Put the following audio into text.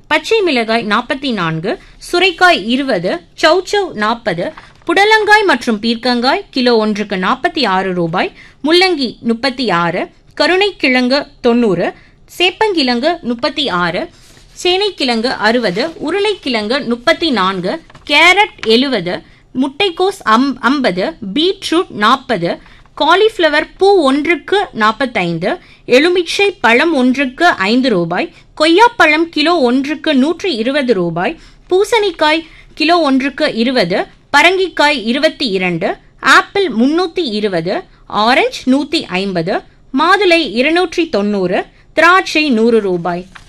பச்சை மிளகாய் நாற்பத்தி நான்கு சுரைக்காய் இருபது சௌச்சௌ நாற்பது புடலங்காய் மற்றும் பீர்க்கங்காய் கிலோ ஒன்றுக்கு நாற்பத்தி ஆறு ரூபாய் முள்ளங்கி முப்பத்தி ஆறு கருணைக்கிழங்கு தொண்ணூறு சேப்பங்கிழங்கு முப்பத்தி ஆறு சேனைக்கிழங்கு அறுபது உருளைக்கிழங்கு முப்பத்தி நான்கு கேரட் எழுவது முட்டைக்கோஸ் அம் ஐம்பது பீட்ரூட் நாற்பது காலிஃப்ளவர் பூ ஒன்றுக்கு நாற்பத்தைந்து எலுமிச்சை பழம் ஒன்றுக்கு ஐந்து ரூபாய் கொய்யாப்பழம் கிலோ ஒன்றுக்கு நூற்றி இருபது ரூபாய் பூசணிக்காய் கிலோ ஒன்றுக்கு இருபது பரங்கிக்காய் இருபத்தி இரண்டு ஆப்பிள் முன்னூற்றி இருபது ஆரஞ்சு நூற்றி ஐம்பது மாதுளை இருநூற்றி தொண்ணூறு திராட்சை நூறு ரூபாய்